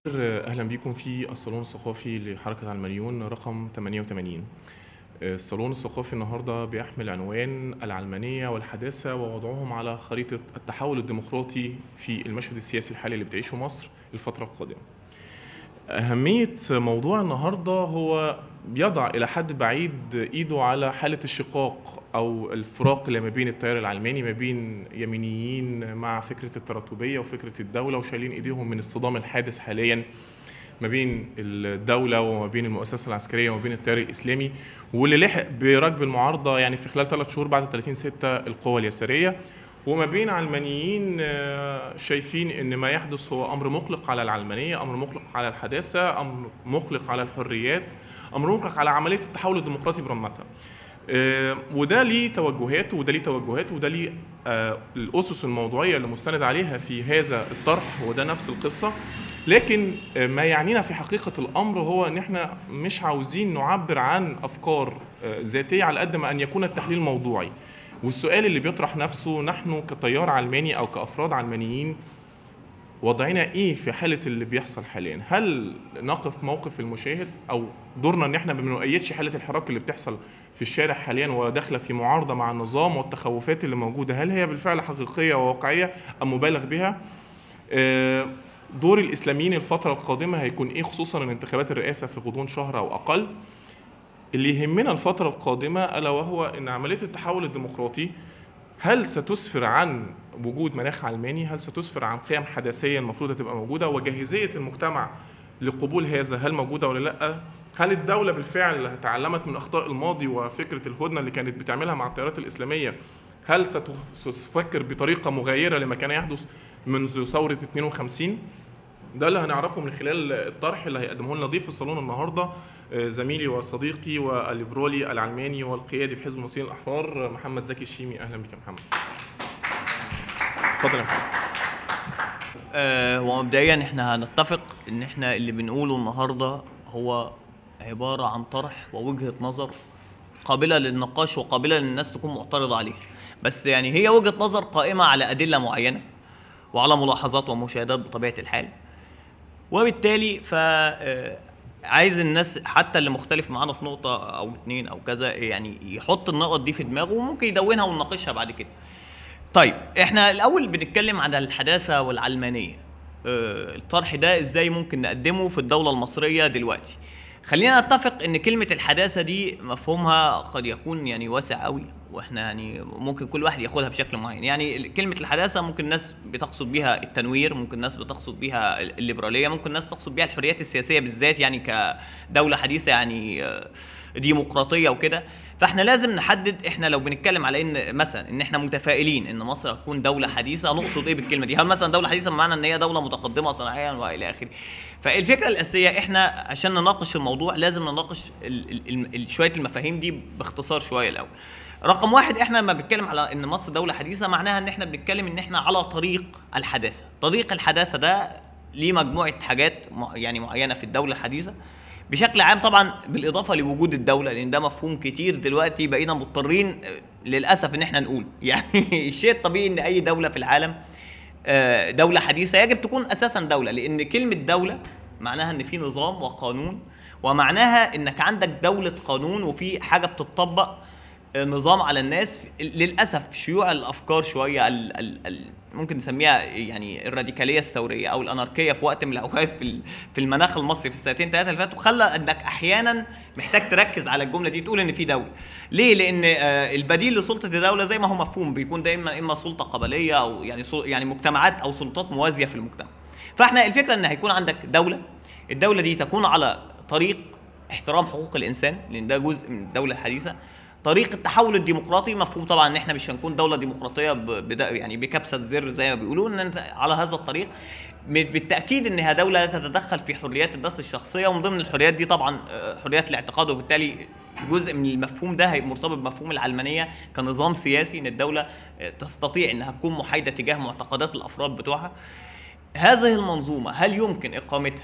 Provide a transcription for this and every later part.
اهلا بيكم في الصالون الثقافي لحركه المليون رقم 88 الصالون الثقافي النهارده بيحمل عنوان العلمانيه والحداثه ووضعهم على خريطه التحول الديمقراطي في المشهد السياسي الحالي اللي بتعيشه مصر الفتره القادمه. أهمية موضوع النهارده هو بيضع إلى حد بعيد إيده على حالة الشقاق أو الفراق اللي ما بين التيار العلماني ما بين يمينيين مع فكرة التراتبية وفكرة الدولة وشايلين إيديهم من الصدام الحادث حاليا ما بين الدولة وما بين المؤسسة العسكرية وما بين التيار الإسلامي واللي لحق بركب المعارضة يعني في خلال ثلاث شهور بعد 30 ستة القوى اليسارية وما بين علمانيين شايفين ان ما يحدث هو امر مقلق على العلمانيه، امر مقلق على الحداثه، امر مقلق على الحريات، امر مقلق على عمليه التحول الديمقراطي برمتها. وده ليه توجهاته وده ليه توجهاته وده ليه الاسس الموضوعيه اللي مستند عليها في هذا الطرح وده نفس القصه لكن ما يعنينا في حقيقه الامر هو ان احنا مش عاوزين نعبر عن افكار ذاتيه على قد ما ان يكون التحليل موضوعي. والسؤال اللي بيطرح نفسه نحن كتيار علماني او كافراد علمانيين وضعنا ايه في حاله اللي بيحصل حاليا هل نقف موقف المشاهد او دورنا ان احنا ما بنؤيدش حاله الحراك اللي بتحصل في الشارع حاليا وداخله في معارضه مع النظام والتخوفات اللي موجوده هل هي بالفعل حقيقيه وواقعيه ام مبالغ بها دور الاسلاميين الفتره القادمه هيكون ايه خصوصا الانتخابات الرئاسه في غضون شهر او اقل اللي يهمنا الفترة القادمة ألا وهو أن عملية التحول الديمقراطي هل ستسفر عن وجود مناخ علماني؟ هل ستسفر عن قيم حداثية المفروض تبقى موجودة؟ وجاهزية المجتمع لقبول هذا هل موجودة ولا لأ؟ هل الدولة بالفعل تعلمت من أخطاء الماضي وفكرة الهدنة اللي كانت بتعملها مع التيارات الإسلامية؟ هل ستفكر بطريقة مغايرة لما كان يحدث منذ ثورة 52؟ ده اللي هنعرفه من خلال الطرح اللي هيقدمه لنا ضيف الصالون النهارده زميلي وصديقي والليبرالي العلماني والقيادي في حزب المصريين الاحرار محمد زكي الشيمي اهلا بك يا محمد. اتفضل يا محمد. آه هو مبدئيا احنا هنتفق ان احنا اللي بنقوله النهارده هو عباره عن طرح ووجهه نظر قابله للنقاش وقابله للناس تكون معترضه عليها بس يعني هي وجهه نظر قائمه على ادله معينه وعلى ملاحظات ومشاهدات بطبيعه الحال وبالتالي ف عايز الناس حتى اللي مختلف معانا في نقطة أو اتنين أو كذا يعني يحط النقط دي في دماغه وممكن يدونها ونناقشها بعد كده. طيب احنا الأول بنتكلم عن الحداثة والعلمانية. اه الطرح ده ازاي ممكن نقدمه في الدولة المصرية دلوقتي. خلينا نتفق ان كلمة الحداثة دي مفهومها قد يكون يعني واسع قوي واحنا يعني ممكن كل واحد ياخدها بشكل معين يعني كلمة الحداثة ممكن الناس بتقصد بيها التنوير ممكن الناس بتقصد بيها الليبرالية ممكن الناس تقصد بيها الحريات السياسية بالذات يعني كدولة حديثة يعني ديمقراطية وكده فاحنا لازم نحدد احنا لو بنتكلم على ان مثلا ان احنا متفائلين ان مصر هتكون دولة حديثة نقصد ايه بالكلمة دي هل مثلا دولة حديثة بمعنى ان هي دولة متقدمة صناعيا والى اخره فالفكرة الأساسية احنا عشان نناقش الموضوع لازم نناقش ال ال ال شوية المفاهيم دي باختصار شوية الأول رقم واحد احنا لما بنتكلم على ان مصر دوله حديثه معناها ان احنا بنتكلم ان احنا على طريق الحداثه طريق الحداثه ده ليه مجموعه حاجات يعني معينه في الدوله الحديثه بشكل عام طبعا بالاضافه لوجود الدوله لان ده مفهوم كتير دلوقتي بقينا مضطرين للاسف ان احنا نقول يعني الشيء الطبيعي ان اي دوله في العالم دوله حديثه يجب تكون اساسا دوله لان كلمه دوله معناها ان في نظام وقانون ومعناها انك عندك دوله قانون وفي حاجه بتطبق نظام على الناس للاسف شيوع الافكار شويه ال ال ال ممكن نسميها يعني الراديكاليه الثوريه او الاناركيه في وقت من الاوقات في في المناخ المصري في السنتين ثلاثه اللي فاتوا خلى انك احيانا محتاج تركز على الجمله دي تقول ان في دوله ليه لان البديل لسلطه الدوله زي ما هو مفهوم بيكون دايما اما سلطه قبليه او يعني يعني مجتمعات او سلطات موازيه في المجتمع فاحنا الفكره ان هيكون عندك دوله الدوله دي تكون على طريق احترام حقوق الانسان لان ده جزء من الدوله الحديثه طريق التحول الديمقراطي مفهوم طبعا ان احنا مش هنكون دوله ديمقراطيه بدا يعني بكبسه زر زي ما بيقولوا ان انت على هذا الطريق بالتاكيد انها دوله لا تتدخل في حريات الناس الشخصيه ومن ضمن الحريات دي طبعا حريات الاعتقاد وبالتالي جزء من المفهوم ده هيبقى مرتبط بمفهوم العلمانيه كنظام سياسي ان الدوله تستطيع انها تكون محايده تجاه معتقدات الافراد بتوعها هذه المنظومه هل يمكن اقامتها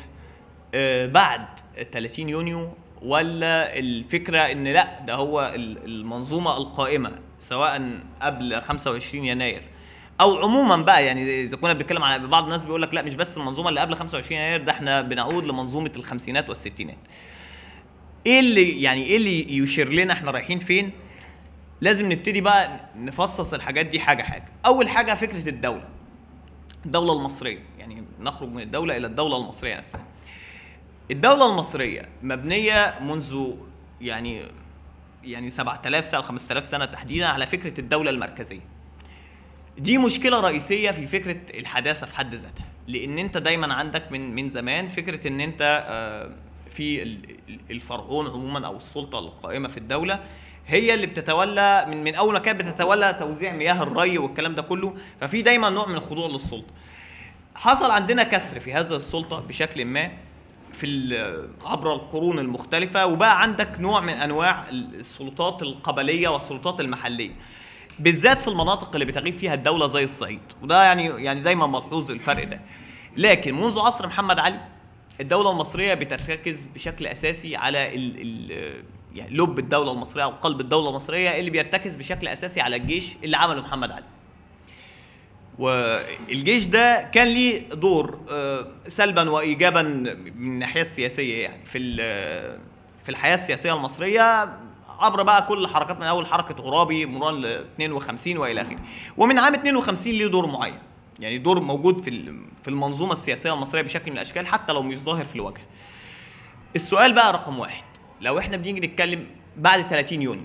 بعد 30 يونيو ولا الفكره ان لا ده هو المنظومه القائمه سواء قبل 25 يناير او عموما بقى يعني اذا كنا بنتكلم على بعض الناس بيقول لك لا مش بس المنظومه اللي قبل 25 يناير ده احنا بنعود لمنظومه الخمسينات والستينات ايه اللي يعني ايه اللي يشير لنا احنا رايحين فين لازم نبتدي بقى نفصص الحاجات دي حاجه حاجه اول حاجه فكره الدوله الدوله المصريه يعني نخرج من الدوله الى الدوله المصريه نفسها الدوله المصريه مبنيه منذ يعني يعني 7000 سنه 5000 سنه تحديدا على فكره الدوله المركزيه دي مشكله رئيسيه في فكره الحداثه في حد ذاتها لان انت دايما عندك من من زمان فكره ان انت آه، في ال- ال- الفرعون عموما او السلطه القائمه في الدوله هي اللي بتتولى من من اول ما كانت بتتولى توزيع مياه الري والكلام ده كله ففي دايما نوع من الخضوع للسلطه حصل عندنا كسر في هذه السلطه بشكل ما في ال- عبر القرون المختلفه وبقى عندك نوع من انواع السلطات القبليه والسلطات المحليه بالذات في المناطق اللي بتغيب فيها الدوله زي الصعيد وده يعني يعني دايما ملحوظ الفرق ده لكن منذ عصر محمد علي الدوله المصريه بترتكز بشكل اساسي على ال ال يعني لب الدوله المصريه او قلب الدوله المصريه اللي بيرتكز بشكل اساسي على الجيش اللي عمله محمد علي والجيش ده كان ليه دور آه، سلبا وايجابا من الناحيه السياسيه يعني في ال- في الحياه السياسيه المصريه عبر بقى كل الحركات من اول حركه عرابي مرورا ل 52 والى اخره ومن عام 52 ليه دور معين يعني دور موجود في ال- في المنظومه السياسيه المصريه بشكل من الاشكال حتى لو مش ظاهر في الوجه السؤال بقى رقم واحد لو احنا بنيجي نتكلم بعد 30 يونيو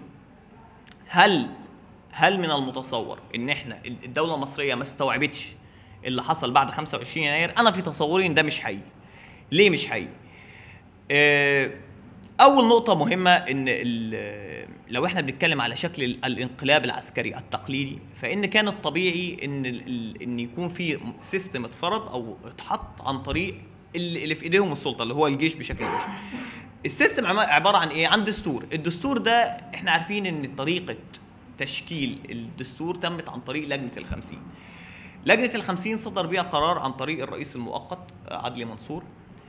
هل هل من المتصور ان احنا الدوله المصريه ما استوعبتش اللي حصل بعد 25 يناير انا في تصوري ان ده مش حقيقي ليه مش حقيقي آه، اول نقطه مهمه ان ال- لو احنا بنتكلم على شكل ال- الانقلاب العسكري التقليدي فان كان الطبيعي ان ال- ال- ان يكون في سيستم اتفرض او اتحط عن طريق اللي اللي في ايديهم السلطه اللي هو الجيش بشكل مباشر السيستم عم- عباره عن ايه عن دستور الدستور ده احنا عارفين ان طريقه تشكيل الدستور تمت عن طريق لجنه الخمسين لجنه الخمسين صدر بيها قرار عن طريق الرئيس المؤقت آه، عدلي منصور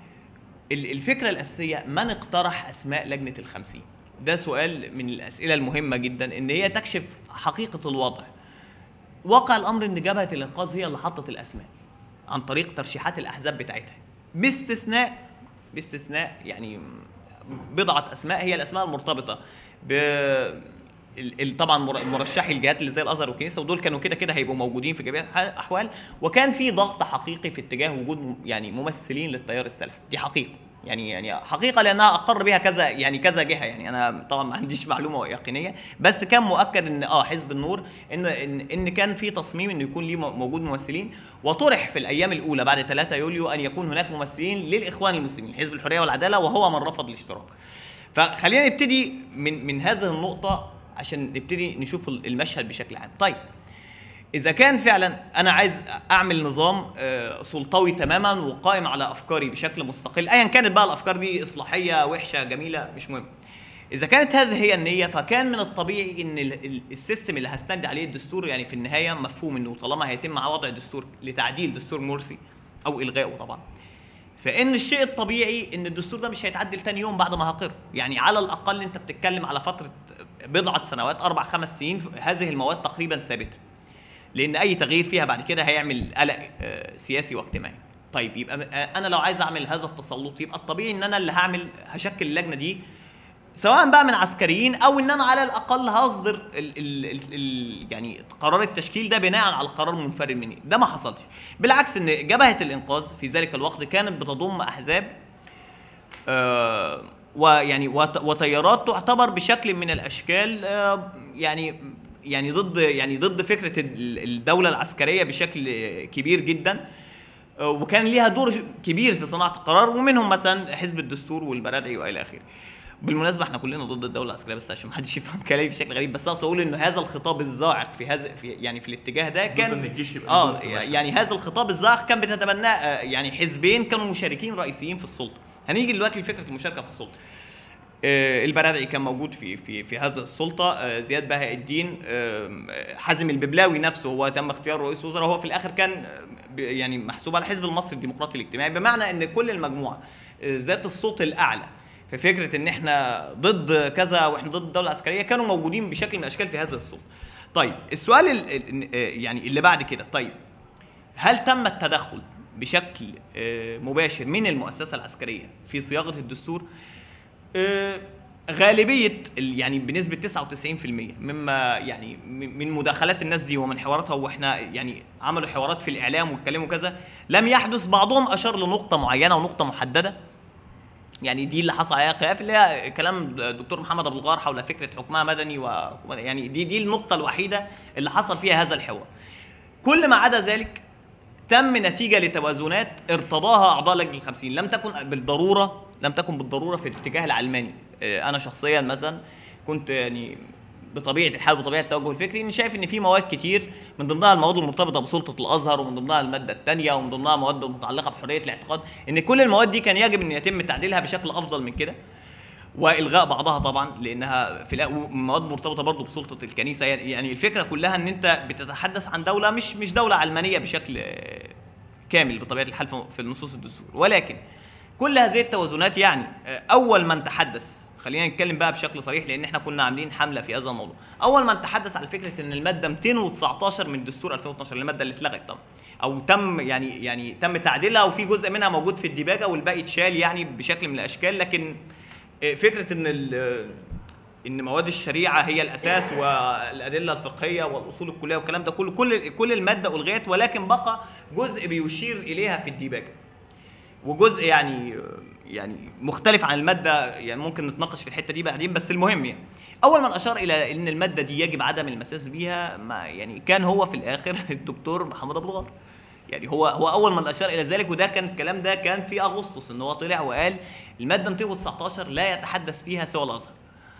ال- الفكره الاساسيه من اقترح اسماء لجنه الخمسين ده سؤال من الاسئله المهمه جدا ان هي تكشف حقيقه الوضع واقع الامر ان جبهه الانقاذ هي اللي حطت الاسماء عن طريق ترشيحات الاحزاب بتاعتها باستثناء باستثناء يعني بضعه اسماء هي الاسماء المرتبطه ب ال- ال- طبعا مر- مرشحي الجهات اللي زي الازهر والكنيسه ودول كانوا كده كده هيبقوا موجودين في جميع الاحوال وكان في ضغط حقيقي في اتجاه وجود م- يعني ممثلين للتيار السلفي دي حقيقه يعني يعني حقيقه لانها اقر بها كذا يعني كذا جهه يعني انا طبعا ما عنديش معلومه يقينيه بس كان مؤكد ان اه حزب النور ان ان, إن كان في تصميم انه يكون ليه م- موجود ممثلين وطرح في الايام الاولى بعد 3 يوليو ان يكون هناك ممثلين للاخوان المسلمين حزب الحريه والعداله وهو من رفض الاشتراك فخلينا نبتدي من من هذه النقطه عشان نبتدي نشوف المشهد بشكل عام طيب اذا كان فعلا انا عايز اعمل نظام آه، سلطوي تماما وقائم على افكاري بشكل مستقل ايا كانت بقى الافكار دي اصلاحيه وحشه جميله مش مهم اذا كانت هذه هي النيه فكان من الطبيعي ان ال- ال- السيستم اللي هستند عليه الدستور يعني في النهايه مفهوم انه طالما هيتم مع وضع دستور لتعديل دستور مرسي او الغائه طبعا فان الشيء الطبيعي ان الدستور ده مش هيتعدل تاني يوم بعد ما هقر يعني على الاقل انت بتتكلم على فتره بضعه سنوات اربع خمس سنين هذه المواد تقريبا ثابته لان اي تغيير فيها بعد كده هيعمل قلق آه، سياسي واجتماعي طيب يبقى م- آه، انا لو عايز اعمل هذا التسلط يبقى الطبيعي ان انا اللي هعمل هشكل اللجنه دي سواء بقى من عسكريين او ان انا على الاقل هصدر ال ال ال ال يعني قرار التشكيل ده بناء على القرار منفرد مني ده ما حصلش بالعكس ان جبهه الانقاذ في ذلك الوقت كانت بتضم احزاب آه، ويعني وت- وتيارات تعتبر بشكل من الاشكال آه، يعني يعني ضد يعني ضد فكره ال- الدوله العسكريه بشكل كبير جدا آه، وكان ليها دور كبير في صناعه القرار ومنهم مثلا حزب الدستور والبرادعي والى اخره بالمناسبه احنا كلنا ضد الدوله العسكريه بس عشان ما حدش يفهم كلامي بشكل غريب بس اقصد اقول ان هذا الخطاب الزاعق في هذا في يعني في الاتجاه ده ضد كان إن الجيش يبقى اه موجود في المشهد. يعني هذا الخطاب الزاعق كان بتتبناه آه، يعني حزبين كانوا مشاركين رئيسيين في السلطه هنيجي دلوقتي لفكره المشاركه في السلطه آه، البرادعي كان موجود في في في هذه السلطه آه، زياد بهاء الدين آم، آه، حازم الببلاوي نفسه هو تم اختياره رئيس وزراء هو في الاخر كان آه، ب- يعني محسوب على الحزب المصري الديمقراطي الاجتماعي بمعنى ان كل المجموعه آه، ذات الصوت الاعلى في فكره ان احنا ضد كذا واحنا ضد الدوله العسكريه كانوا موجودين بشكل من الاشكال في هذه السلطه طيب السؤال ال- ال- آه، يعني اللي بعد كده طيب هل تم التدخل بشكل آه، مباشر من المؤسسه العسكريه في صياغه الدستور آه، غالبيه ال- يعني بنسبه 99% مما يعني م- من مداخلات الناس دي ومن حواراتها واحنا يعني عملوا حوارات في الاعلام واتكلموا كذا لم يحدث بعضهم اشار لنقطه معينه ونقطه محدده يعني دي اللي حصل عليها خلاف اللي هي كلام دكتور محمد ابو الغار حول فكره حكمها مدني و يعني دي دي النقطه الوحيده اللي حصل فيها هذا الحوار كل ما عدا ذلك تم نتيجه لتوازنات ارتضاها اعضاء لجنه الخمسين لم تكن بالضروره لم تكن بالضروره في الاتجاه العلماني آه، انا شخصيا مثلا كنت يعني بطبيعه الحال وبطبيعه التوجه الفكري اني شايف ان في مواد كتير من ضمنها المواد المرتبطه بسلطه الازهر ومن ضمنها الماده الثانيه ومن ضمنها مواد متعلقه بحريه الاعتقاد ان كل المواد دي كان يجب ان يتم تعديلها بشكل افضل من كده والغاء بعضها طبعا لانها في الأ- مواد مرتبطه برضه بسلطه الكنيسه يعني يعني الفكره كلها ان انت بتتحدث عن دوله مش مش دوله علمانيه بشكل آه، كامل بطبيعه الحال في- في النصوص الدستور ولكن كل هذه التوازنات يعني آه، اول من تحدث خلينا نتكلم بقى بشكل صريح لان احنا كنا عاملين حمله في هذا الموضوع اول من تحدث على فكره ان الماده 219 من دستور 2012 الماده اللي اتلغت طبعا او تم يعني يعني تم تعديلها وفي جزء منها موجود في الديباجه والباقي اتشال يعني بشكل من الاشكال لكن آه، فكره ان ال- ان مواد الشريعه هي الاساس والادله الفقهيه والاصول الكليه والكلام ده كله كل كل الماده الغيت ولكن بقى جزء بيشير اليها في الديباجه وجزء يعني يعني مختلف عن الماده يعني ممكن نتناقش في الحته دي بعدين بس المهم يعني اول من اشار الى ان الماده دي يجب عدم المساس بيها ما يعني كان هو في الاخر الدكتور محمد ابو الغار يعني هو هو اول من اشار الى ذلك وده كان الكلام ده كان في اغسطس ان هو طلع وقال الماده 219 لا يتحدث فيها سوى الازهر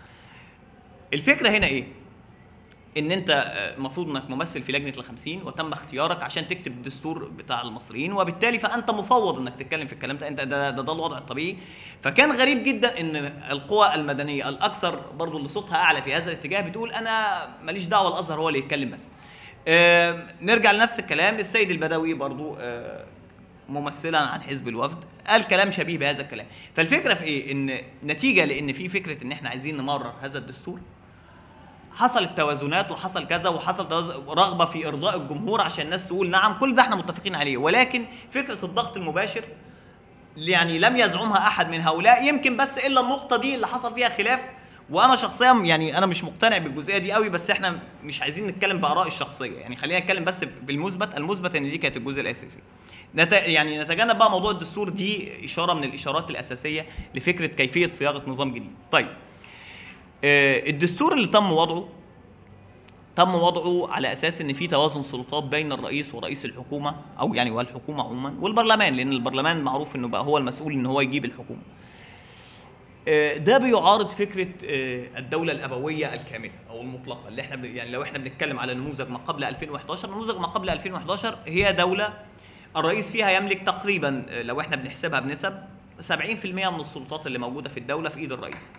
الفكره هنا ايه ان انت آه، المفروض انك ممثل في لجنه الخمسين وتم اختيارك عشان تكتب الدستور بتاع المصريين وبالتالي فانت مفوض انك تتكلم في الكلام ده انت ده ده, ده الوضع الطبيعي فكان غريب جدا ان القوى المدنيه الاكثر برضو اللي صوتها اعلى في هذا الاتجاه بتقول انا ماليش دعوه الازهر هو اللي يتكلم بس آه، نرجع لنفس الكلام السيد البدوي برضو آه، ممثلا عن حزب الوفد قال كلام شبيه بهذا الكلام فالفكره في ايه ان نتيجه لان في فكره ان احنا عايزين نمرر هذا الدستور حصلت توازنات وحصل كذا وحصل توازن رغبه في ارضاء الجمهور عشان الناس تقول نعم كل ده احنا متفقين عليه ولكن فكره الضغط المباشر يعني لم يزعمها احد من هؤلاء يمكن بس الا النقطه دي اللي حصل فيها خلاف وانا شخصيا يعني انا مش مقتنع بالجزئيه دي قوي بس احنا مش عايزين نتكلم باراء الشخصيه يعني خلينا نتكلم بس بالمثبت المثبت ان دي كانت الجزء الاساسي نت... يعني نتجنب بقى موضوع الدستور دي اشاره من الاشارات الاساسيه لفكره كيفيه صياغه نظام جديد طيب آه، الدستور اللي تم وضعه تم وضعه على اساس ان في توازن سلطات بين الرئيس ورئيس الحكومه او يعني والحكومه عموما والبرلمان لان البرلمان معروف انه بقى هو المسؤول ان هو يجيب الحكومه. آه، ده بيعارض فكره آه، الدوله الابويه الكامله او المطلقه اللي احنا بن- يعني لو احنا بنتكلم على نموذج ما قبل 2011 نموذج ما قبل 2011 هي دوله الرئيس فيها يملك تقريبا آه، لو احنا بنحسبها بنسب 70% من السلطات اللي موجوده في الدوله في ايد الرئيس.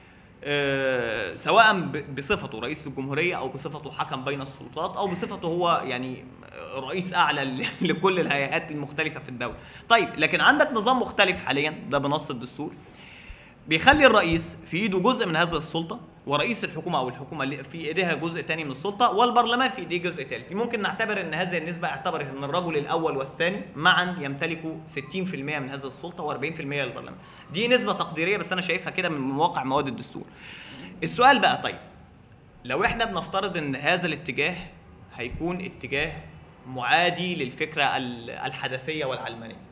آه، سواء ب- بصفته رئيس الجمهوريه او بصفته حكم بين السلطات او بصفته هو يعني رئيس اعلى ل- لكل الهيئات المختلفه في الدوله. طيب لكن عندك نظام مختلف حاليا ده بنص الدستور بيخلي الرئيس في ايده جزء من هذه السلطه ورئيس الحكومه او الحكومه اللي في ايديها جزء تاني من السلطه والبرلمان في ايديه جزء ثالث ممكن نعتبر ان هذه النسبه اعتبرت ان الرجل الاول والثاني معا يمتلكوا 60% من هذه السلطه و40% للبرلمان دي نسبه تقديريه بس انا شايفها كده من واقع مواد الدستور السؤال بقى طيب لو احنا بنفترض ان هذا الاتجاه هيكون اتجاه معادي للفكره ال- الحدثيه والعلمانيه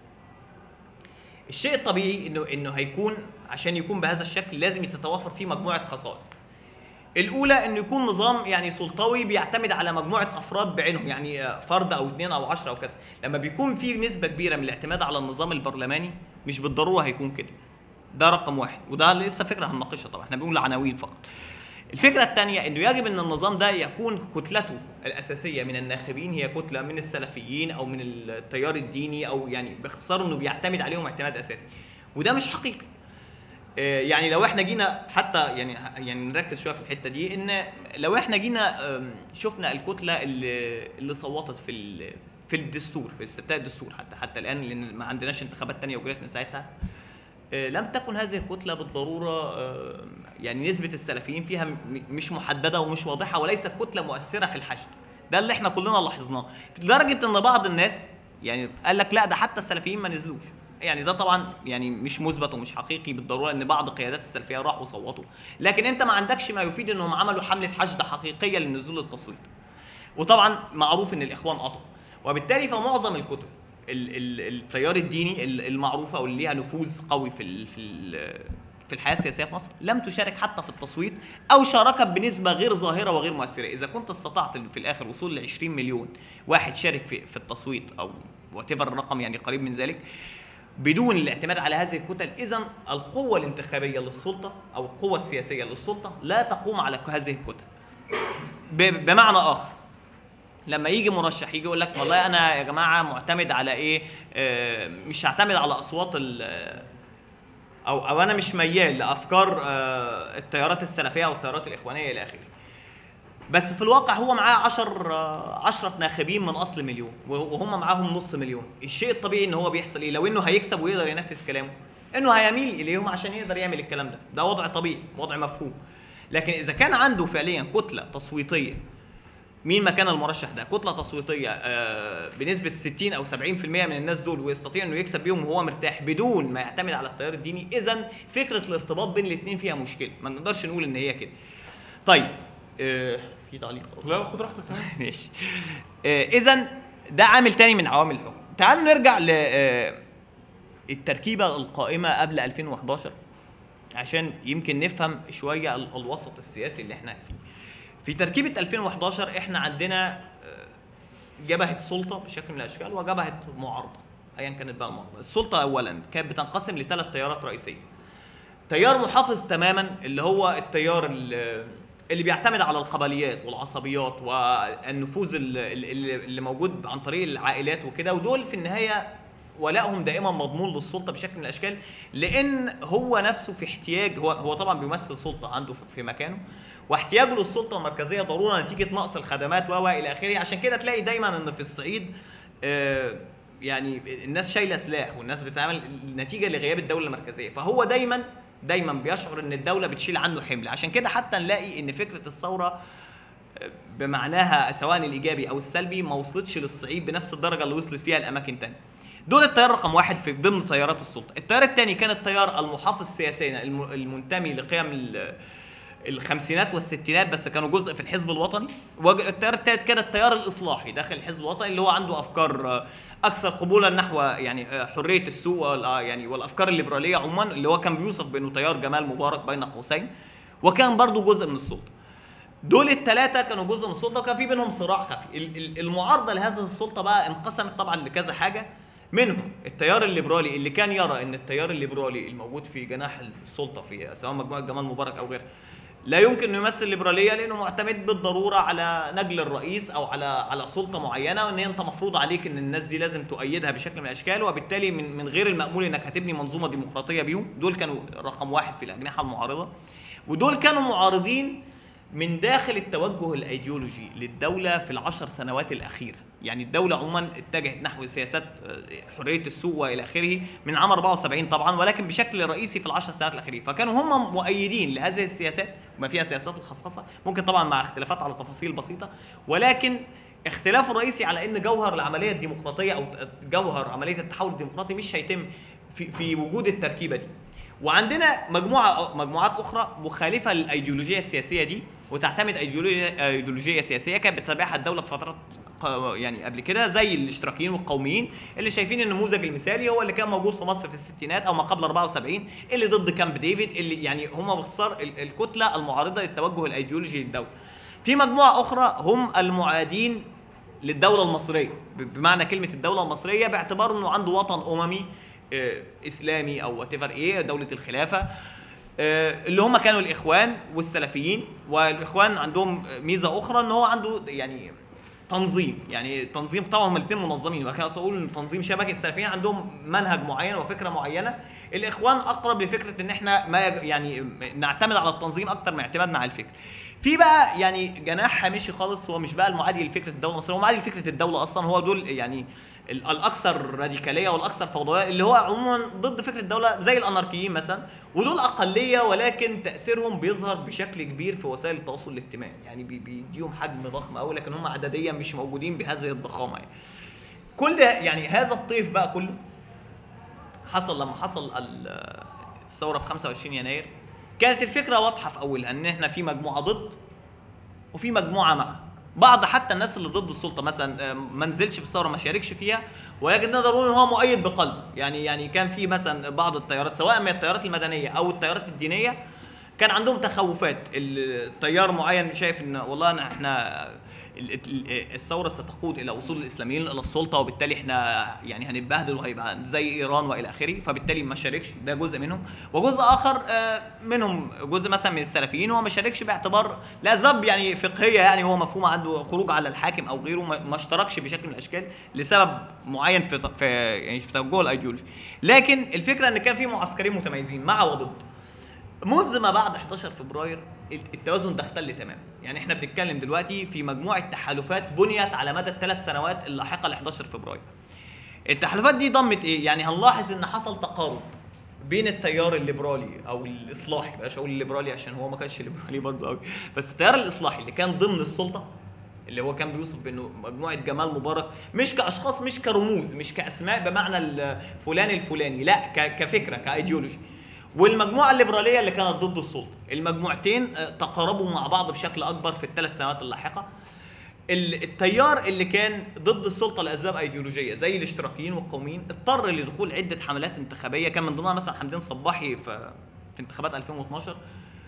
الشيء الطبيعي انه انه هيكون عشان يكون بهذا الشكل لازم تتوافر فيه مجموعه خصائص الاولى انه يكون نظام يعني سلطوي بيعتمد على مجموعه افراد بعينهم يعني آه، فرد او اثنين او عشرة او كذا لما بيكون في نسبه كبيره من الاعتماد على النظام البرلماني مش بالضروره هيكون كده ده رقم واحد وده لسه فكره هنناقشها طبعا احنا بنقول عناوين فقط الفكرة الثانية انه يجب ان النظام ده يكون كتلته الاساسية من الناخبين هي كتلة من السلفيين او من التيار الديني او يعني باختصار انه بيعتمد عليهم اعتماد اساسي وده مش حقيقي آه، يعني لو احنا جينا حتى يعني يعني نركز شويه في الحته دي ان لو احنا جينا آم، شفنا الكتله اللي اللي صوتت في ال- في الدستور في استفتاء الدستور حتى حتى الان لان ما عندناش انتخابات تانية وجرت من ساعتها آه، لم تكن هذه الكتله بالضروره آه، يعني نسبه السلفيين فيها م- مش محدده ومش واضحه وليست كتله مؤثره في الحشد ده اللي احنا كلنا لاحظناه لدرجه ان بعض الناس يعني قال لك لا ده حتى السلفيين ما نزلوش يعني ده طبعا يعني مش مثبت ومش حقيقي بالضروره ان بعض قيادات السلفيه راحوا صوتوا لكن انت ما عندكش ما يفيد انهم عملوا حمله حشد حقيقيه للنزول التصويت وطبعا معروف ان الاخوان قطعوا وبالتالي فمعظم الكتب ال- ال- التيار الديني ال- المعروفه واللي ليها نفوذ قوي في ال في ال في الحياه السياسيه في مصر لم تشارك حتى في التصويت او شاركت بنسبه غير ظاهره وغير مؤثره اذا كنت استطعت في الاخر وصول ل 20 مليون واحد شارك في في التصويت او وات الرقم يعني قريب من ذلك بدون الاعتماد على هذه الكتل اذا القوه الانتخابيه للسلطه او القوه السياسيه للسلطه لا تقوم على هذه الكتل ب- بمعنى اخر لما يجي مرشح يجي يقول لك والله انا يا جماعه معتمد على ايه آه، مش هعتمد على اصوات ال- او او انا مش ميال لافكار آه، التيارات السلفيه او التيارات الاخوانيه الى اخره بس في الواقع هو معاه 10 10 ناخبين من اصل مليون وهم معاهم نص مليون الشيء الطبيعي ان هو بيحصل ايه لو انه هيكسب ويقدر ينفذ كلامه انه هيميل اليهم عشان يقدر يعمل الكلام ده ده وضع طبيعي وضع مفهوم لكن اذا كان عنده فعليا كتله تصويتيه مين مكان المرشح ده كتله تصويتيه آه، بنسبه 60 او 70% من الناس دول ويستطيع انه يكسب بيهم وهو مرتاح بدون ما يعتمد على التيار الديني اذا فكره الارتباط بين الاثنين فيها مشكله ما نقدرش نقول ان هي كده طيب آه، في تعليق لا لا خد راحتك تمام ماشي اذا ده عامل تاني من عوامل الحكم تعالوا نرجع ل آه، التركيبه القائمه قبل 2011 عشان يمكن نفهم شويه ال- الوسط السياسي اللي احنا فيه في تركيبه 2011 احنا عندنا آه، جبهه سلطه بشكل من الاشكال وجبهه معارضه ايا كانت بقى المعارضه السلطه اولا كانت بتنقسم لثلاث تيارات رئيسيه تيار محافظ تماما اللي هو التيار ال- اللي بيعتمد على القبليات والعصبيات والنفوذ ال- ال- اللي موجود عن طريق العائلات وكده ودول في النهايه ولائهم دائما مضمون للسلطه بشكل من الاشكال لان هو نفسه في احتياج هو هو طبعا بيمثل سلطه عنده في- في مكانه واحتياجه للسلطه المركزيه ضروره نتيجه نقص الخدمات و و الى اخره عشان كده تلاقي دايما ان في الصعيد آه، يعني الناس شايله سلاح والناس بتعمل نتيجه لغياب الدوله المركزيه فهو دايما دايما بيشعر ان الدوله بتشيل عنه حمل عشان كده حتى نلاقي ان فكره الثوره بمعناها سواء الايجابي او السلبي ما وصلتش للصعيد بنفس الدرجه اللي وصلت فيها الاماكن تانية دول التيار رقم واحد في ضمن تيارات السلطه التيار الثاني كان التيار المحافظ سياسيا الم- المنتمي لقيم ال- الخمسينات والستينات بس كانوا جزء في الحزب الوطني والتيار الثالث كان التيار الاصلاحي داخل الحزب الوطني اللي هو عنده افكار آه، اكثر قبولا نحو يعني آه، حريه السوق وال- آه، يعني والافكار الليبراليه عموما اللي هو كان بيوصف بانه تيار جمال مبارك بين قوسين وكان برضه جزء من السلطه دول الثلاثه كانوا جزء من السلطه وكان في بينهم صراع خفي ال- ال- المعارضه لهذه السلطه بقى انقسمت طبعا لكذا حاجه منهم التيار الليبرالي اللي كان يرى ان التيار الليبرالي الموجود في جناح السلطه في سواء مجموعه جمال مبارك او غيره لا يمكن انه يمثل الليبراليه لانه معتمد بالضروره على نجل الرئيس او على على سلطه معينه وان انت مفروض عليك ان الناس دي لازم تؤيدها بشكل من الاشكال وبالتالي من من غير المامول انك هتبني منظومه ديمقراطيه بيهم دول كانوا رقم واحد في الاجنحه المعارضه ودول كانوا معارضين من داخل التوجه الايديولوجي للدوله في العشر سنوات الاخيره يعني الدوله عموما اتجهت نحو سياسات آه، حريه السوق والى اخره من عام 74 طبعا ولكن بشكل رئيسي في العشر سنوات الاخيره فكانوا هم مؤيدين لهذه السياسات وما فيها سياسات الخصخصه ممكن طبعا مع اختلافات على تفاصيل بسيطه ولكن اختلاف الرئيسي على ان جوهر العمليه الديمقراطيه او جوهر عمليه التحول الديمقراطي مش هيتم في في وجود التركيبه دي وعندنا مجموعه مجموعات اخرى مخالفه للايديولوجيه السياسيه دي وتعتمد ايديولوجيا ايديولوجيه سياسيه كانت بتتبعها الدوله في فترات ق- يعني قبل كده زي الاشتراكيين والقوميين اللي شايفين ان النموذج المثالي هو اللي كان موجود في مصر في الستينات او ما قبل 74 اللي ضد كامب ديفيد اللي يعني هم باختصار ال- الكتله المعارضه للتوجه الايديولوجي للدوله. في مجموعه اخرى هم المعادين للدوله المصريه ب- بمعنى كلمه الدوله المصريه باعتبار انه عنده وطن اممي آه، اسلامي او وات ايه دوله الخلافه آه، اللي هم كانوا الاخوان والسلفيين والاخوان عندهم ميزه اخرى ان هو عنده يعني تنظيم يعني تنظيم طبعا هم الاثنين منظمين ولكن اقصد اقول ان تنظيم شبكي السلفيين عندهم منهج معين وفكره معينه الاخوان اقرب لفكره ان احنا ما يج- يعني نعتمد على التنظيم اكتر من اعتمادنا على الفكر في بقى يعني جناح هامشي خالص هو مش بقى المعادي لفكره الدوله المصريه هو معادي لفكره الدوله اصلا هو دول يعني ال- الاكثر راديكاليه والاكثر فوضويه اللي هو عموما ضد فكره الدوله زي الاناركيين مثلا ودول اقليه ولكن تاثيرهم بيظهر بشكل كبير في وسائل التواصل الاجتماعي يعني بي- بيديهم حجم ضخم قوي لكن هم عدديا مش موجودين بهذه الضخامه يعني كل يعني هذا الطيف بقى كله حصل لما حصل ال- الثوره في 25 يناير كانت الفكره واضحه في اولها ان احنا في مجموعه ضد وفي مجموعه مع بعض حتى الناس اللي ضد السلطه مثلا آه، ما نزلش في الثوره ما شاركش فيها ولكن نقدر نقول ان هو مؤيد بقلب يعني يعني كان في مثلا بعض التيارات سواء من التيارات المدنيه او التيارات الدينيه كان عندهم تخوفات التيار معين شايف ان والله أنا احنا ال- ال- الثوره ستقود الى وصول الاسلاميين الى السلطه وبالتالي احنا يعني هنتبهدل وهيبقى زي ايران والى اخره فبالتالي ما شاركش ده جزء منهم وجزء اخر آه، منهم جزء مثلا من السلفيين هو ما شاركش باعتبار لاسباب يعني فقهيه يعني هو مفهوم عنده خروج على الحاكم او غيره ما ما اشتركش بشكل من الاشكال لسبب معين في في يعني في توجهه الايديولوجي لكن الفكره ان كان في معسكرين متميزين مع وضد منذ ما بعد 11 فبراير التوازن ده اختل تماما يعني احنا بنتكلم دلوقتي في مجموعه تحالفات بنيت على مدى الثلاث سنوات اللاحقه ل 11 فبراير التحالفات دي ضمت ايه يعني هنلاحظ ان حصل تقارب بين التيار الليبرالي او الاصلاحي بلاش اقول الليبرالي عشان هو ما كانش ليبرالي برضه قوي بس التيار الاصلاحي اللي كان ضمن السلطه اللي هو كان بيوصف بانه مجموعه جمال مبارك مش كاشخاص مش كرموز مش كاسماء بمعنى ال- فلان الفلاني لا ك- كفكره كايديولوجي والمجموعه الليبراليه اللي كانت ضد السلطه المجموعتين آه، تقاربوا مع بعض بشكل اكبر في الثلاث سنوات اللاحقه ال- التيار اللي كان ضد السلطه لاسباب ايديولوجيه زي الاشتراكيين والقوميين اضطر لدخول عده حملات انتخابيه كان من ضمنها مثلا حمدين صباحي في في انتخابات 2012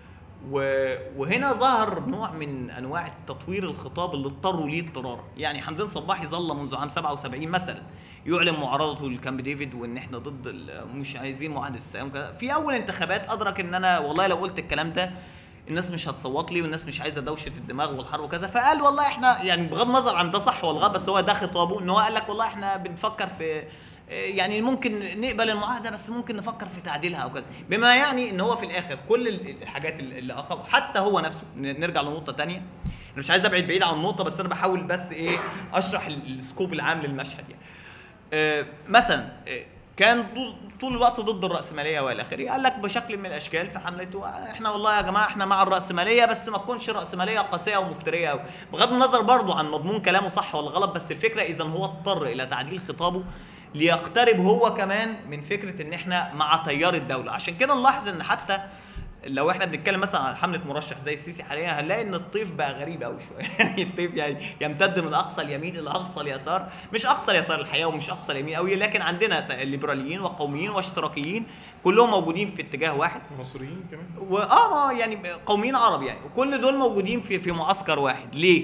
و... وهنا ظهر نوع من انواع تطوير الخطاب اللي اضطروا ليه اضطرارا يعني حمدين صباحي ظل منذ عام 77 مثلا يعلن معارضته لكامب ديفيد وان احنا ضد ال- مش عايزين معاهده السلام وكذا. في اول انتخابات ادرك ان انا والله لو قلت الكلام ده الناس مش هتصوت لي والناس مش عايزه دوشه الدماغ والحرب وكذا فقال والله احنا يعني بغض النظر عن ده صح ولا غلط بس هو ده خطابه ان هو قال لك والله احنا بنفكر في يعني ممكن نقبل المعاهده بس ممكن نفكر في تعديلها او كذا بما يعني ان هو في الاخر كل ال- الحاجات اللي اقام حتى هو نفسه ن- نرجع لنقطه تانية انا مش عايز ابعد بعيد عن النقطه بس انا بحاول بس ايه اشرح ال- السكوب العام للمشهد يعني آه، مثلا آه، كان طول- طول الوقت ضد الرأسمالية والى اخره قال لك بشكل من الاشكال في حملته آه، احنا والله يا جماعه احنا مع الرأسمالية بس ما تكونش رأسمالية قاسية ومفترية قوي بغض النظر برضو عن مضمون كلامه صح ولا غلط بس الفكرة اذا هو اضطر الى تعديل خطابه ليقترب هو كمان من فكرة ان احنا مع تيار الدولة عشان كده نلاحظ ان حتى لو احنا بنتكلم مثلا عن حمله مرشح زي السيسي حاليا هنلاقي ان الطيف بقى غريب قوي شويه يعني الطيف يعني يمتد من اقصى اليمين الى اقصى اليسار مش اقصى اليسار الحقيقه ومش اقصى اليمين قوي لكن عندنا ت- ليبراليين وقوميين واشتراكيين كلهم موجودين في اتجاه واحد عنصريين كمان واه ما يعني قوميين عرب يعني وكل دول موجودين في في معسكر واحد ليه؟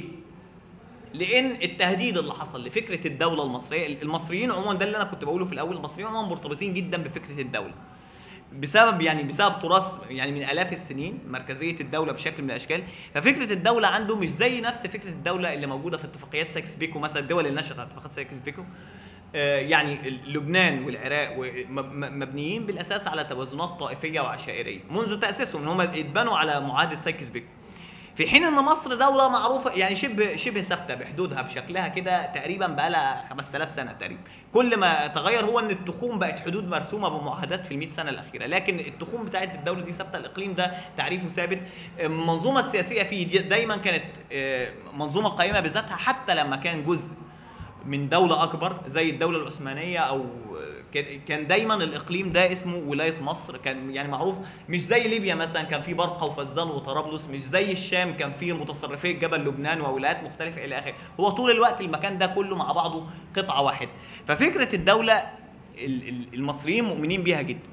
لان التهديد اللي حصل لفكره الدوله المصريه المصريين عموما ده اللي انا كنت بقوله في الاول المصريين عموما مرتبطين جدا بفكره الدوله بسبب يعني بسبب تراث يعني من الاف السنين مركزيه الدوله بشكل من الاشكال ففكره الدوله عنده مش زي نفس فكره الدوله اللي موجوده في اتفاقيات سايكس بيكو مثلا الدول اللي نشأت على اتفاقيات سايكس بيكو آه، يعني لبنان والعراق و- م- م- مبنيين بالاساس على توازنات طائفيه وعشائريه منذ تاسيسهم ان هم اتبنوا على معاهده سايكس بيكو في حين ان مصر دوله معروفه يعني شبه شبه ثابته بحدودها بشكلها كده تقريبا بقى لها 5000 سنه تقريبا كل ما تغير هو ان التخوم بقت حدود مرسومه بمعاهدات في ال 100 سنه الاخيره لكن التخوم بتاعت الدوله دي ثابته الاقليم ده تعريفه ثابت المنظومه السياسيه فيه دي- دايما كانت آه، منظومه قائمه بذاتها حتى لما كان جزء من دولة أكبر زي الدولة العثمانية أو كان- كان دايما الإقليم ده اسمه ولاية مصر كان يعني معروف مش زي ليبيا مثلا كان في برقة وفزان وطرابلس مش زي الشام كان في متصرفي جبل لبنان وولايات مختلفة إلى آخره هو طول الوقت المكان ده كله مع بعضه قطعة واحدة ففكرة الدولة ال- ال- المصريين مؤمنين بيها جدا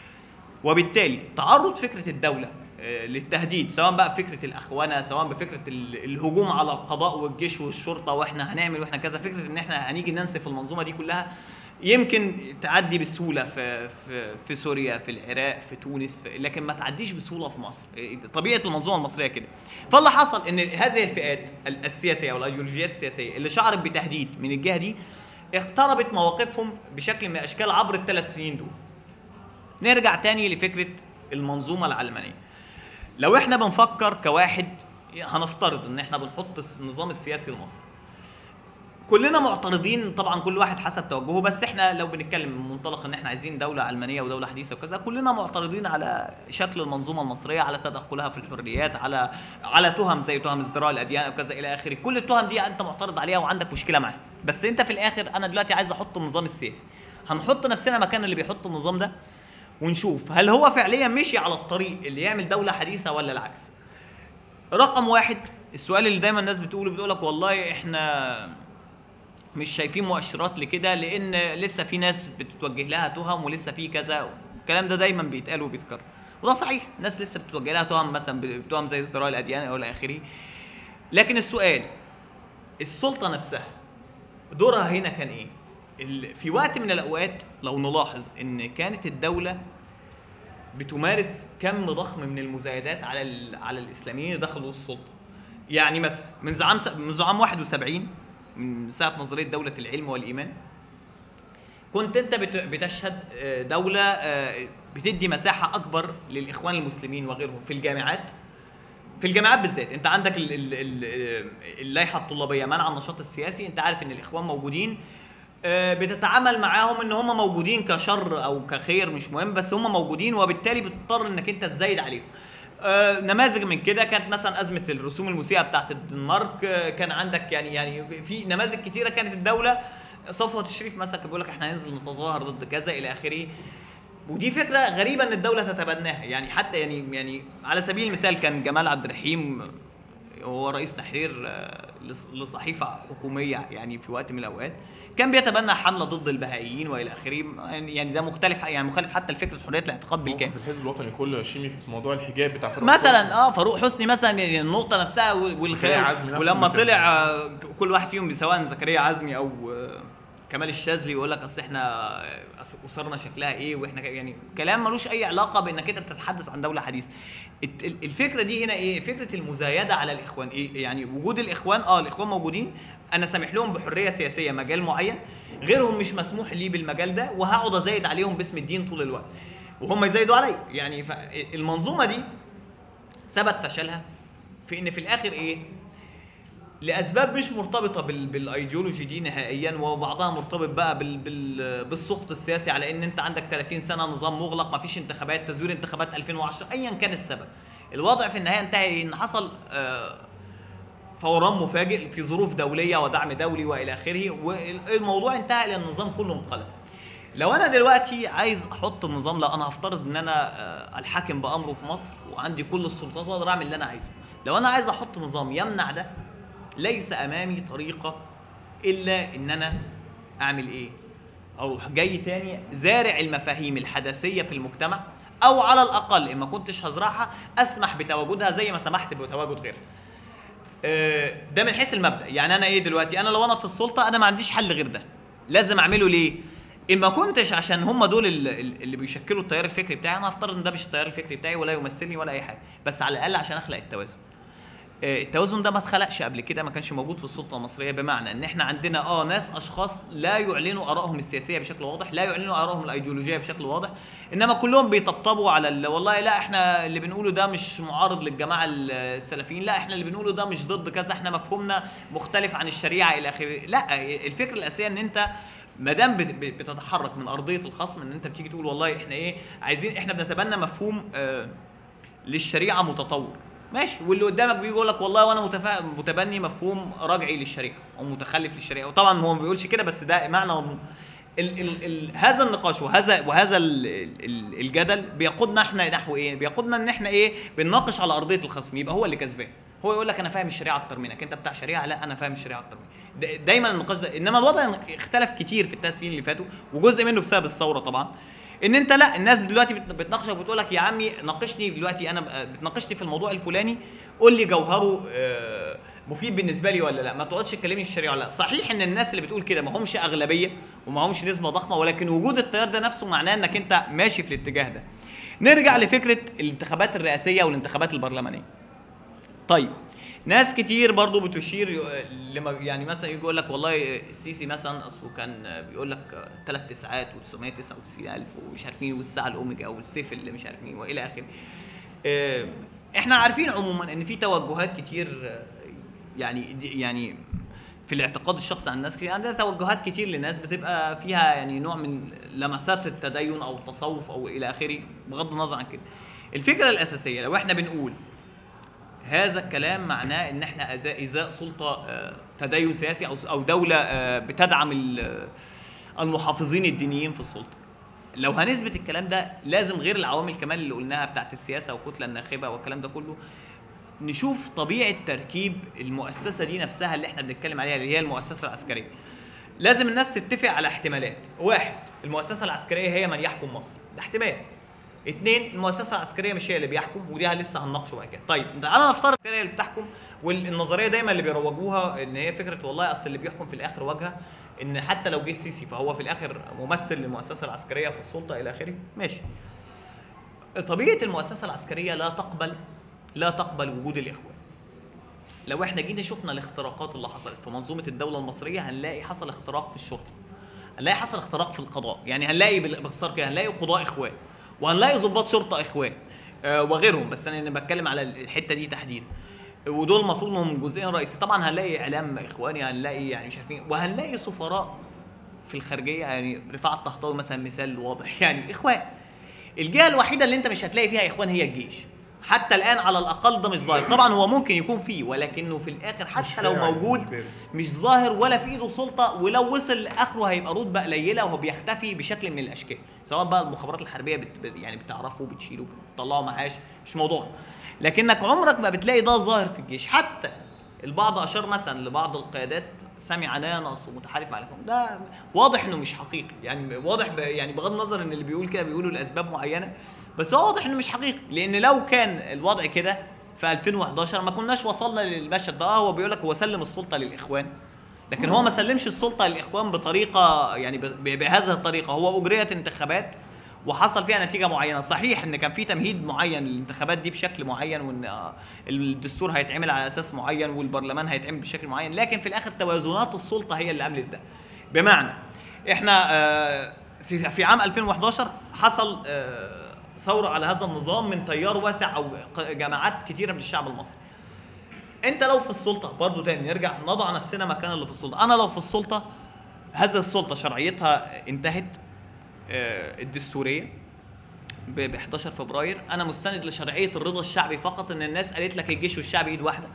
وبالتالي تعرض فكره الدوله آه، للتهديد سواء بقى بفكره الاخوانه سواء بفكره ال- الهجوم على القضاء والجيش والشرطه واحنا هنعمل واحنا كذا فكره ان احنا هنيجي ننسف المنظومه دي كلها يمكن تعدي بسهوله في في في سوريا في العراق في تونس في لكن ما تعديش بسهوله في مصر آه، طبيعه المنظومه المصريه كده فاللي حصل ان هذه الفئات ال- السياسيه او الايديولوجيات السياسيه اللي شعرت بتهديد من الجهه دي اقتربت مواقفهم بشكل من الاشكال عبر الثلاث سنين دول نرجع تاني لفكره المنظومه العلمانيه لو احنا بنفكر كواحد هنفترض ان احنا بنحط الس- النظام السياسي لمصر كلنا معترضين طبعا كل واحد حسب توجهه بس احنا لو بنتكلم من منطلق ان احنا عايزين دوله علمانيه ودوله حديثه وكذا كلنا معترضين على شكل المنظومه المصريه على تدخلها في الحريات على على تهم زي تهم ازدراء الاديان وكذا الى اخره كل التهم دي انت معترض عليها وعندك مشكله معاها بس انت في الاخر انا دلوقتي عايز احط النظام السياسي هنحط نفسنا مكان اللي بيحط النظام ده ونشوف هل هو فعليا مشي على الطريق اللي يعمل دوله حديثه ولا العكس رقم واحد السؤال اللي دايما الناس بتقوله بتقول لك والله احنا مش شايفين مؤشرات لكده لان لسه في ناس بتتوجه لها تهم ولسه في كذا الكلام ده دايما بيتقال وبيتكرر وده صحيح الناس لسه بتتوجه لها تهم مثلا بتهم زي ازدراء الاديان او الى اخره لكن السؤال السلطه نفسها دورها هنا كان ايه ال- في وقت من الاوقات لو نلاحظ ان كانت الدوله بتمارس كم ضخم من المزايدات على ال- على الاسلاميين اللي دخلوا السلطه يعني مثلا من عام س- من عام 71 من ساعه نظريه دوله العلم والايمان كنت انت بت- بتشهد آه، دوله آه، بتدي مساحه اكبر للاخوان المسلمين وغيرهم في الجامعات في الجامعات بالذات انت عندك ال- ال- ال- اللائحه الطلابيه منع النشاط السياسي انت عارف ان الاخوان موجودين آه، بتتعامل معاهم ان هم موجودين كشر او كخير مش مهم بس هم موجودين وبالتالي بتضطر انك انت تزايد عليهم آه، نماذج من كده كانت مثلا ازمه الرسوم الموسيقى بتاعت الدنمارك آه، كان عندك يعني يعني في نماذج كتيره كانت الدوله صفوه الشريف مثلا كان بيقول لك احنا هننزل نتظاهر ضد كذا الى اخره ودي فكره غريبه ان الدوله تتبناها يعني حتى يعني يعني على سبيل المثال كان جمال عبد الرحيم هو رئيس تحرير آه، لص- لصحيفه حكوميه يعني في وقت من الاوقات كان بيتبنى حمله ضد البهائيين والى اخره يعني يعني ده مختلف يعني مخالف حتى لفكره حريه الاعتقاد بالكامل موقف الحزب الوطني كله شيمي في موضوع الحجاب بتاع فرق مثلا اه فاروق حسني مثلا يعني النقطه نفسها وال- زكريا عزمي نفسه ولما اللي كان- طلع آه، كل واحد فيهم سواء زكريا عزمي او آه، كمال الشاذلي يقول لك اصل احنا آه، أصل اسرنا شكلها ايه واحنا ك- يعني كلام ملوش اي علاقه بانك انت بتتحدث عن دوله حديثه الت- ال- الفكره دي هنا ايه فكره المزايده على الاخوان ايه يعني وجود الاخوان اه الاخوان موجودين انا سامح لهم بحريه سياسيه مجال معين غيرهم مش مسموح لي بالمجال ده وهقعد ازايد عليهم باسم الدين طول الوقت وهم يزايدوا عليا يعني ف- المنظومه دي ثبت فشلها في ان في الاخر ايه لاسباب مش مرتبطه بال... بالايديولوجي دي نهائيا وبعضها مرتبط بقى بال... بال... بالسخط السياسي على ان انت عندك 30 سنه نظام مغلق ما فيش انتخابات تزوير انتخابات 2010 ايا كان السبب الوضع في النهايه انتهى ان حصل آه، فوران مفاجئ في ظروف دوليه ودعم دولي والى اخره والموضوع انتهى الى النظام كله انقلب لو انا دلوقتي عايز احط النظام لا انا هفترض ان انا آه، الحاكم بامره في مصر وعندي كل السلطات واقدر اعمل اللي انا عايزه لو انا عايز احط نظام يمنع ده ليس امامي طريقه الا ان انا اعمل ايه اروح جاي تاني زارع المفاهيم الحداثيه في المجتمع او على الاقل ان ما كنتش هزرعها اسمح بتواجدها زي ما سمحت بتواجد غيرها آه، ده من حيث المبدا يعني انا ايه دلوقتي انا لو انا في السلطه انا ما عنديش حل غير ده لازم اعمله ليه ان ما كنتش عشان هم دول ال- ال- اللي بيشكلوا التيار الفكري بتاعي انا هفترض ان ده مش التيار الفكري بتاعي ولا يمثلني ولا اي حاجه بس على الاقل عشان اخلق التوازن آه، التوازن ده ما اتخلقش قبل كده ما كانش موجود في السلطه المصريه بمعنى ان احنا عندنا اه ناس اشخاص لا يعلنوا ارائهم السياسيه بشكل واضح لا يعلنوا ارائهم الايديولوجيه بشكل واضح انما كلهم بيطبطبوا على ال- والله لا احنا اللي بنقوله ده مش معارض للجماعه ال- السلفيين لا احنا اللي بنقوله ده مش ضد كذا احنا مفهومنا مختلف عن الشريعه الى اخره لا الفكره الاساسيه ان انت ما دام بت- بت- بتتحرك من ارضيه الخصم ان انت بتيجي تقول والله احنا ايه عايزين احنا بنتبنى مفهوم آه للشريعه متطور ماشي واللي قدامك بيجي يقول لك والله وانا متفا... متبني مفهوم رجعي للشريعه او متخلف للشريعه وطبعا هو ما بيقولش كده بس ده معنى مضمون. ال ال ال هذا النقاش وهذا وهذا ال ال الجدل بيقودنا احنا نحو ايه؟ بيقودنا ان احنا ايه؟ بنناقش على ارضيه الخصم يبقى هو اللي كسبان. هو يقول لك انا فاهم الشريعه اكتر منك، انت بتاع شريعه لا انا فاهم الشريعه اكتر منك. دا- دايما النقاش ده انما الوضع اختلف كتير في الثلاث سنين اللي فاتوا وجزء منه بسبب الثوره طبعا. ان انت لا الناس دلوقتي بت- بتناقشك وبتقول لك يا عمي ناقشني دلوقتي انا ب- بتناقشني في الموضوع الفلاني قول لي جوهره آه، مفيد بالنسبه لي ولا لا ما تقعدش تكلمني في الشريعه ولا لا صحيح ان الناس اللي بتقول كده ما همش اغلبيه وما همش نسبه ضخمه ولكن وجود التيار ده نفسه معناه انك انت ماشي في الاتجاه ده نرجع لفكره الانتخابات الرئاسيه والانتخابات البرلمانيه طيب ناس كتير برضو بتشير ي- لما يعني مثلا يجي يقول لك والله السيسي مثلا اصله كان بيقول لك ثلاث تسعات و999 الف ومش عارف مين والساعه الاوميجا والسيف اللي مش عارف مين والى اخره. آه، احنا عارفين عموما ان في توجهات كتير آه، يعني دي- يعني في الاعتقاد الشخصي عن الناس كتير عندنا توجهات كتير لناس بتبقى فيها يعني نوع من لمسات التدين او التصوف او الى اخره بغض النظر عن كده الفكره الاساسيه لو احنا بنقول هذا الكلام معناه ان احنا ازاء ازاء سلطه آه، تدين سياسي او او دوله آه، بتدعم ال- المحافظين الدينيين في السلطه لو هنثبت الكلام ده لازم غير العوامل كمان اللي قلناها بتاعت السياسه والكتله الناخبه والكلام ده كله نشوف طبيعه تركيب المؤسسه دي نفسها اللي احنا بنتكلم عليها اللي هي المؤسسه العسكريه لازم الناس تتفق على احتمالات واحد المؤسسه العسكريه هي من يحكم مصر ده احتمال اثنين المؤسسه العسكريه مش هي اللي بيحكم ودي لسه هنناقشه بعد كده طيب تعالى نفترض العسكريه اللي بتحكم والنظريه دايما اللي بيروجوها ان هي فكره والله اصل اللي بيحكم في الاخر واجهه ان حتى لو جه السيسي فهو في الاخر ممثل للمؤسسه العسكريه في السلطه الى اخره ماشي طبيعه المؤسسه العسكريه لا تقبل لا تقبل وجود الاخوان لو احنا جينا شفنا الاختراقات اللي حصلت في منظومه الدوله المصريه هنلاقي حصل اختراق في الشرطه هنلاقي حصل اختراق في القضاء يعني هنلاقي بال- باختصار كده هنلاقي قضاء اخوان وهنلاقي ضباط شرطه اخوان آه وغيرهم بس انا أنا بتكلم على الحته دي تحديدا ودول المفروض انهم جزئين رئيسي طبعا هنلاقي اعلام اخواني هنلاقي يعني مش عارفين وهنلاقي سفراء في الخارجيه يعني رفاعة الطهطاوي مثلا مثال واضح يعني اخوان الجهه الوحيده اللي انت مش هتلاقي فيها اخوان هي الجيش حتى الان على الاقل ده مش ظاهر طبعا هو ممكن يكون فيه ولكنه في الاخر حتى لو فاعل، موجود مش بارز. مش ظاهر ولا في ايده سلطه ولو وصل لاخره هيبقى رتبه قليله وهو بيختفي بشكل من الاشكال سواء بقى المخابرات الحربيه بت... بت- يعني بتعرفه بتشيله بتطلعه معاش مش موضوع لكنك عمرك ما بتلاقي ده ظاهر في الجيش حتى البعض اشار مثلا لبعض القيادات سمع نانص ومتحالف مع الاخوان ده واضح انه مش حقيقي يعني واضح ب... يعني بغض النظر ان اللي بيقول كده بيقولوا لاسباب معينه بس هو واضح انه مش حقيقي لان لو كان الوضع كده في 2011 ما كناش وصلنا للمشهد ده آه، هو بيقول لك هو سلم السلطه للاخوان لكن هو ما سلمش السلطه للاخوان بطريقه يعني ب- ب- بهذه الطريقه هو اجريت انتخابات وحصل فيها نتيجه معينه صحيح ان كان في تمهيد معين للانتخابات دي بشكل معين وان آه، الدستور هيتعمل على اساس معين والبرلمان هيتعمل بشكل معين لكن في الاخر توازنات السلطه هي اللي عملت ده بمعنى احنا آه، في في عام 2011 حصل آه، ثوره على هذا النظام من تيار واسع او ق- جماعات كتيره من الشعب المصري انت لو في السلطه برضو تاني نرجع نضع نفسنا مكان اللي في السلطه انا لو في السلطه هذه السلطه شرعيتها انتهت آه، الدستوريه ب 11 فبراير انا مستند لشرعيه الرضا الشعبي فقط ان الناس قالت لك الجيش والشعب ايد واحده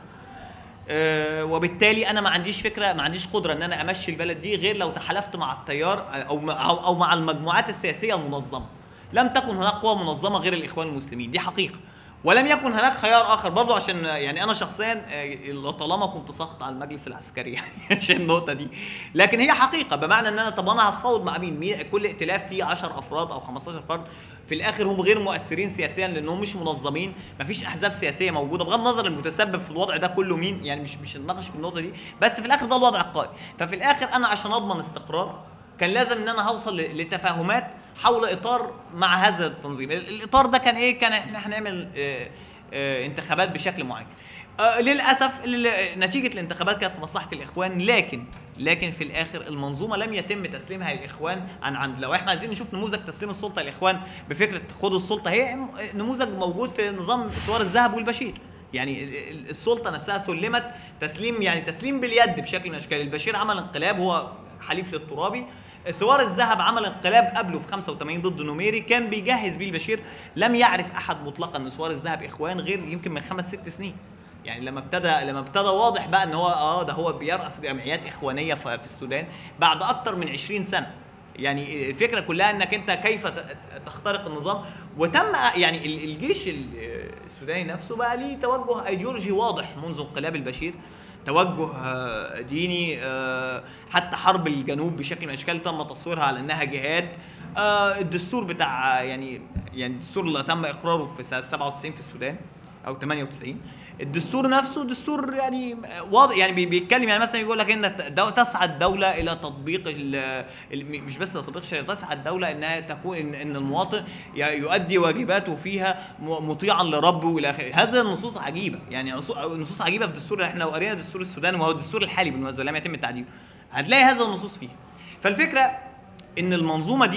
آه، وبالتالي انا ما عنديش فكره ما عنديش قدره ان انا امشي البلد دي غير لو تحالفت مع التيار آه، او مع- او أو مع المجموعات السياسيه المنظمه لم تكن هناك قوى منظمه غير الاخوان المسلمين دي حقيقه ولم يكن هناك خيار اخر برضو عشان آه، يعني انا شخصيا آه، طالما كنت ساخط على المجلس العسكري يعني عشان النقطه دي لكن هي حقيقه بمعنى ان انا طب انا هتفاوض مع مين؟ مين كل ائتلاف فيه 10 افراد او 15 فرد في الاخر هم غير مؤثرين سياسيا لانهم مش منظمين مفيش احزاب سياسيه موجوده بغض النظر المتسبب في الوضع ده كله مين يعني مش مش هنناقش في النقطه دي بس في الاخر ده الوضع القائم ففي الاخر انا عشان اضمن استقرار كان لازم ان انا هوصل ل- لتفاهمات حول اطار مع هذا التنظيم ال- الاطار ده كان ايه كان احنا هنعمل آه، آه، انتخابات بشكل معين آه، للاسف ال- نتيجه الانتخابات كانت في مصلحه الاخوان لكن لكن في الاخر المنظومه لم يتم تسليمها للاخوان عن عمد لو احنا عايزين نشوف نموذج تسليم السلطه للاخوان بفكره خدوا السلطه هي م- نموذج موجود في نظام سوار الذهب والبشير يعني ال- ال- السلطه نفسها سلمت تسليم يعني تسليم باليد بشكل من الاشكال البشير عمل انقلاب هو حليف للترابي سوار الذهب عمل انقلاب قبله في 85 ضد نوميري كان بيجهز بيه البشير لم يعرف احد مطلقا ان سوار الذهب اخوان غير يمكن من خمس ست سنين يعني لما ابتدى لما ابتدى واضح بقى ان هو اه ده هو بيرأس جمعيات اخوانيه في في السودان بعد اكتر من 20 سنه يعني الفكره كلها انك انت كيف ت- تخترق النظام وتم يعني ال- الجيش ال- السوداني نفسه بقى ليه توجه ايديولوجي واضح منذ انقلاب البشير توجه آه، ديني آه، حتى حرب الجنوب بشكل من الاشكال تم تصويرها على انها جهاد آه، الدستور بتاع يعني يعني الدستور اللي تم اقراره في سنه 97 في السودان او 98 الدستور نفسه دستور يعني واضح يعني بي- بيتكلم يعني مثلا يقول لك ان دو تسعى الدوله الى تطبيق ال- ال- مش بس تطبيق الشريعه تسعى الدوله انها تكون ان, إن المواطن ي- يؤدي واجباته فيها م- مطيعا لربه والى اخره هذه النصوص عجيبه يعني نصوص- نصوص عجيبه في الدستور احنا لو قرينا دستور السودان وهو الدستور الحالي بالمناسبه لم يتم تعديله هتلاقي هذا النصوص فيه فالفكره ان المنظومه دي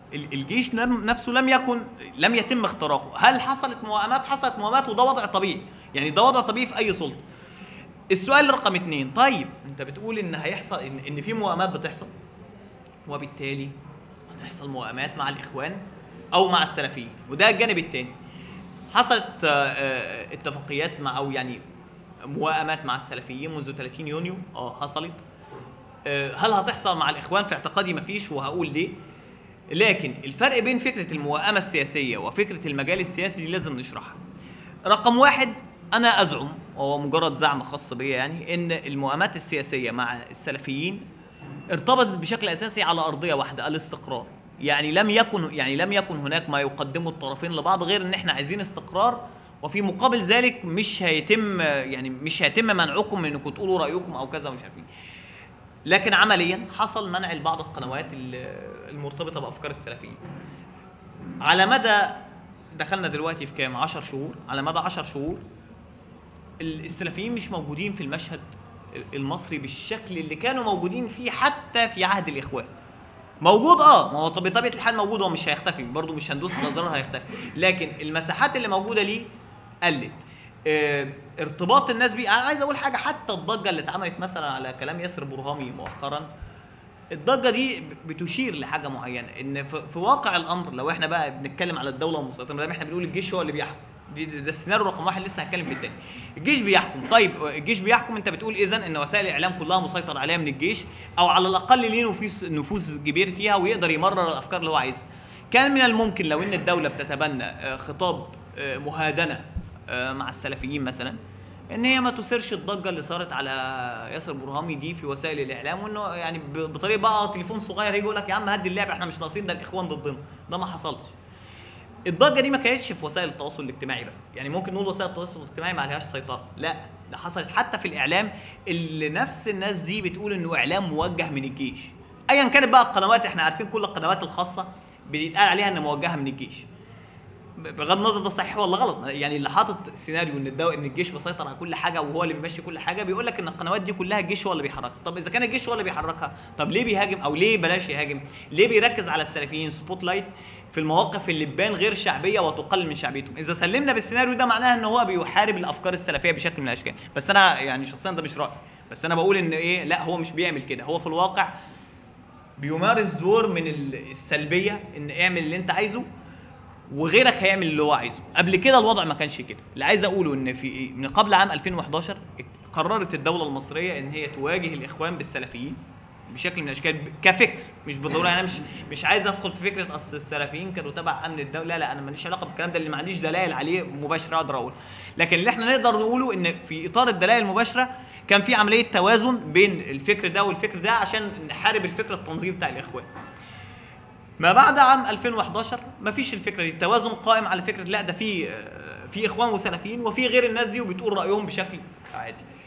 ال- الجيش نم- نفسه لم يكن لم يتم اختراقه هل حصلت موائمات حصلت موائمات وده وضع طبيعي يعني ده وضع طبيعي في اي سلطه السؤال رقم اتنين طيب انت بتقول ان هيحصل ان, إن في موائمات بتحصل وبالتالي هتحصل موائمات مع الاخوان او مع السلفيين وده الجانب الثاني حصلت آه، آه، اتفاقيات مع او يعني موائمات مع السلفيين منذ 30 يونيو اه حصلت آه، هل هتحصل مع الاخوان في اعتقادي مفيش وهقول ليه لكن الفرق بين فكره الموائمه السياسيه وفكره المجال السياسي دي لازم نشرحها رقم واحد انا ازعم وهو مجرد زعم خاص بيا يعني ان الموائمات السياسيه مع السلفيين ارتبطت بشكل اساسي على ارضيه واحده الاستقرار يعني لم يكن يعني لم يكن هناك ما يقدمه الطرفين لبعض غير ان احنا عايزين استقرار وفي مقابل ذلك مش هيتم يعني مش هيتم منعكم من انكم تقولوا رايكم او كذا ومش عارفين لكن عمليا حصل منع لبعض القنوات ال- المرتبطه بافكار السلفيين على مدى دخلنا دلوقتي في كام 10 شهور على مدى 10 شهور ال- السلفيين مش موجودين في المشهد المصري بالشكل اللي كانوا موجودين فيه حتى في عهد الاخوان موجود اه ما هو طب- بطبيعه الحال موجود هو مش هيختفي برضه مش هندوس على زرار هيختفي لكن المساحات اللي موجوده ليه قلت آه، ارتباط الناس بيه انا عايز اقول حاجه حتى الضجه اللي اتعملت مثلا على كلام ياسر برهامي مؤخرا الضجه دي بتشير لحاجه معينه ان في في واقع الامر لو احنا بقى بنتكلم على الدوله المسيطره ما دام احنا بنقول الجيش هو اللي بيحكم دي ده ده السيناريو رقم واحد لسه هتكلم في التاني الجيش بيحكم طيب الجيش بيحكم انت بتقول اذا ان وسائل الاعلام كلها مسيطر عليها من الجيش او على الاقل ليه نفوذ نفوذ كبير فيها ويقدر يمرر الافكار اللي هو عايزها كان من الممكن لو ان الدوله بتتبنى آه، خطاب آه، مهادنه آه، مع السلفيين مثلا ان هي ما تثيرش الضجه اللي صارت على ياسر برهامي دي في وسائل الاعلام وانه يعني ب- بطريقه بقى تليفون صغير هيجي يقول لك يا عم هدي اللعبه احنا مش ناقصين ده الاخوان ضدنا ده ما حصلش الضجه دي ما كانتش في وسائل التواصل الاجتماعي بس يعني ممكن نقول وسائل التواصل الاجتماعي ما عليهاش سيطره لا ده حصلت حتى في الاعلام اللي نفس الناس دي بتقول انه اعلام موجه من الجيش ايا كانت بقى القنوات احنا عارفين كل القنوات الخاصه بيتقال عليها انها موجهه من الجيش بغض النظر ده صحيح ولا غلط يعني اللي حاطط سيناريو ان الدو... ان الجيش مسيطر على كل حاجه وهو اللي بيمشي كل حاجه بيقول لك ان القنوات دي كلها الجيش هو اللي بيحركها طب اذا كان الجيش هو اللي بيحركها طب ليه بيهاجم او ليه بلاش يهاجم ليه بيركز على السلفيين سبوت لايت في المواقف اللي تبان غير شعبيه وتقلل من شعبيتهم اذا سلمنا بالسيناريو ده معناها ان هو بيحارب الافكار السلفيه بشكل من الاشكال بس انا يعني شخصيا ده مش رايي بس انا بقول ان ايه لا هو مش بيعمل كده هو في الواقع بيمارس دور من ال- السلبيه ان اعمل اللي انت عايزه وغيرك هيعمل اللي هو عايزه قبل كده الوضع ما كانش كده اللي عايز اقوله ان في من قبل عام 2011 قررت الدوله المصريه ان هي تواجه الاخوان بالسلفيين بشكل من الاشكال ب- كفكر مش بالضروره انا مش مش عايز ادخل في فكره اصل السلفيين كانوا تبع امن الدوله لا لا انا ماليش علاقه بالكلام ده اللي ما عنديش دلائل عليه مباشره اقدر اقول لكن اللي احنا نقدر نقوله ان في اطار الدلائل المباشره كان في عمليه توازن بين الفكر ده والفكر ده عشان نحارب الفكر التنظيمي بتاع الاخوان ما بعد عام 2011 مفيش الفكره دي التوازن قائم على فكره لا ده في آه، في اخوان وسلفيين وفي غير الناس دي وبتقول رايهم بشكل عادي